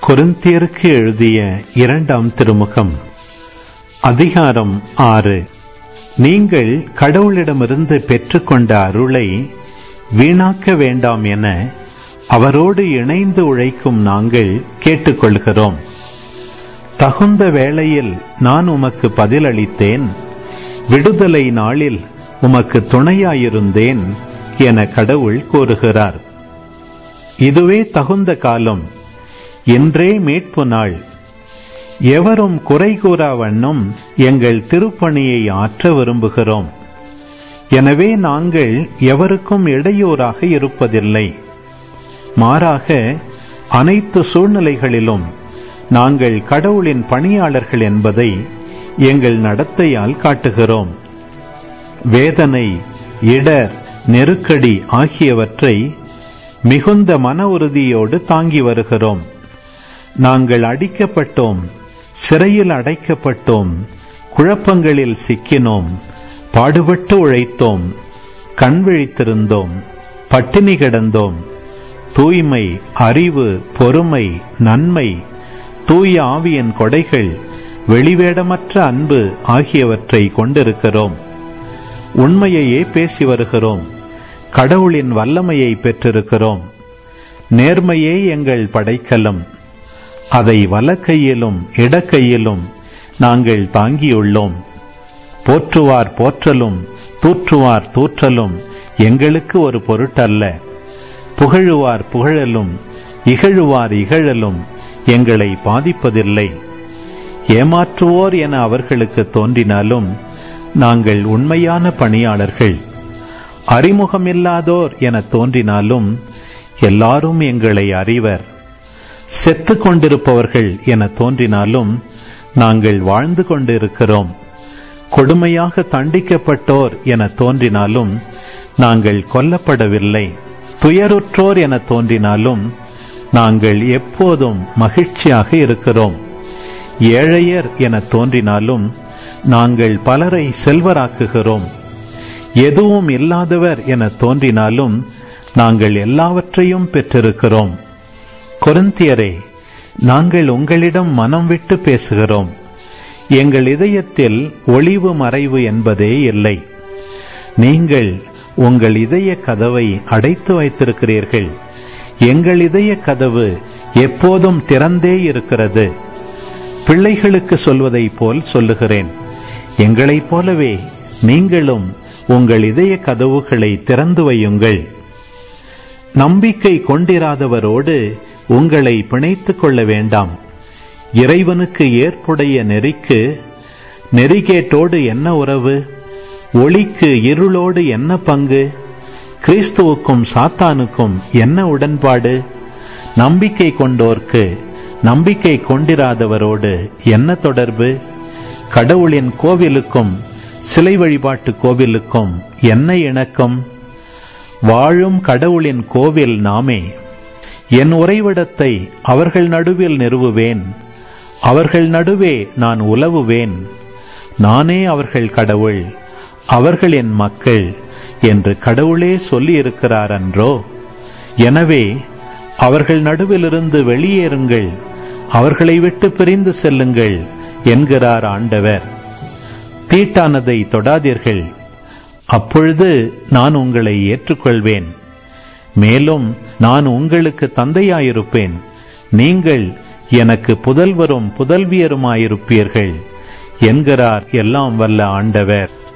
கொரிந்தியருக்கு எழுதிய இரண்டாம் திருமுகம் அதிகாரம் ஆறு நீங்கள் கடவுளிடமிருந்து பெற்றுக்கொண்ட அருளை வீணாக்க வேண்டாம் என அவரோடு இணைந்து உழைக்கும் நாங்கள் கேட்டுக்கொள்கிறோம் தகுந்த வேளையில் நான் உமக்கு பதிலளித்தேன் விடுதலை நாளில் உமக்கு துணையாயிருந்தேன் என கடவுள் கூறுகிறார் இதுவே தகுந்த காலம் இன்றே மீட்பு நாள் எவரும் குறை கூறா வண்ணம் எங்கள் திருப்பணியை ஆற்ற விரும்புகிறோம் எனவே நாங்கள் எவருக்கும் இடையூறாக இருப்பதில்லை மாறாக அனைத்து சூழ்நிலைகளிலும் நாங்கள் கடவுளின் பணியாளர்கள் என்பதை எங்கள் நடத்தையால் காட்டுகிறோம் வேதனை இடர் நெருக்கடி ஆகியவற்றை மிகுந்த மன உறுதியோடு தாங்கி வருகிறோம் நாங்கள் அடிக்கப்பட்டோம் சிறையில் அடைக்கப்பட்டோம் குழப்பங்களில் சிக்கினோம் பாடுபட்டு உழைத்தோம் கண் விழித்திருந்தோம் பட்டினி கிடந்தோம் தூய்மை அறிவு பொறுமை நன்மை தூய ஆவியின் கொடைகள் வெளிவேடமற்ற அன்பு ஆகியவற்றை கொண்டிருக்கிறோம் உண்மையையே பேசி வருகிறோம் கடவுளின் வல்லமையை பெற்றிருக்கிறோம் நேர்மையே எங்கள் படைக்கலம் அதை வலக்கையிலும் இடக்கையிலும் நாங்கள் தாங்கியுள்ளோம் போற்றுவார் போற்றலும் தூற்றுவார் தூற்றலும் எங்களுக்கு ஒரு பொருட்டல்ல புகழுவார் புகழலும் இகழுவார் இகழலும் எங்களை பாதிப்பதில்லை ஏமாற்றுவோர் என அவர்களுக்கு தோன்றினாலும் நாங்கள் உண்மையான பணியாளர்கள் அறிமுகமில்லாதோர் என தோன்றினாலும் எல்லாரும் எங்களை அறிவர் செத்து கொண்டிருப்பவர்கள் என தோன்றினாலும் நாங்கள் வாழ்ந்து கொண்டிருக்கிறோம் கொடுமையாக தண்டிக்கப்பட்டோர் என தோன்றினாலும் நாங்கள் கொல்லப்படவில்லை துயருற்றோர் என தோன்றினாலும் நாங்கள் எப்போதும் மகிழ்ச்சியாக இருக்கிறோம் ஏழையர் என தோன்றினாலும் நாங்கள் பலரை செல்வராக்குகிறோம் எதுவும் இல்லாதவர் என தோன்றினாலும் நாங்கள் எல்லாவற்றையும் பெற்றிருக்கிறோம் கொருந்தியரே நாங்கள் உங்களிடம் மனம் விட்டு பேசுகிறோம் எங்கள் இதயத்தில் ஒளிவு மறைவு என்பதே இல்லை நீங்கள் உங்கள் இதய கதவை அடைத்து வைத்திருக்கிறீர்கள் எங்கள் இதய கதவு எப்போதும் திறந்தே இருக்கிறது பிள்ளைகளுக்கு சொல்வதைப் போல் சொல்லுகிறேன் எங்களைப் போலவே நீங்களும் உங்கள் இதய கதவுகளை திறந்து வையுங்கள் நம்பிக்கை கொண்டிராதவரோடு உங்களை பிணைத்துக் கொள்ள வேண்டாம் இறைவனுக்கு ஏற்புடைய நெறிக்கு நெறிகேட்டோடு என்ன உறவு ஒளிக்கு இருளோடு என்ன பங்கு கிறிஸ்துவுக்கும் சாத்தானுக்கும் என்ன உடன்பாடு நம்பிக்கை கொண்டோர்க்கு நம்பிக்கை கொண்டிராதவரோடு என்ன தொடர்பு கடவுளின் கோவிலுக்கும் சிலை வழிபாட்டு கோவிலுக்கும் என்ன இணக்கம் வாழும் கடவுளின் கோவில் நாமே என் உறைவிடத்தை அவர்கள் நடுவில் நிறுவுவேன் அவர்கள் நடுவே நான் உலவுவேன் நானே அவர்கள் கடவுள் அவர்கள் என் மக்கள் என்று கடவுளே சொல்லி இருக்கிறார் அன்றோ எனவே அவர்கள் நடுவிலிருந்து வெளியேறுங்கள் அவர்களை விட்டு பிரிந்து செல்லுங்கள் என்கிறார் ஆண்டவர் தீட்டானதை தொடாதீர்கள் அப்பொழுது நான் உங்களை ஏற்றுக்கொள்வேன் மேலும் நான் உங்களுக்கு தந்தையாயிருப்பேன் நீங்கள் எனக்கு புதல்வரும் புதல்வியருமாயிருப்பீர்கள் என்கிறார் எல்லாம் வல்ல ஆண்டவர்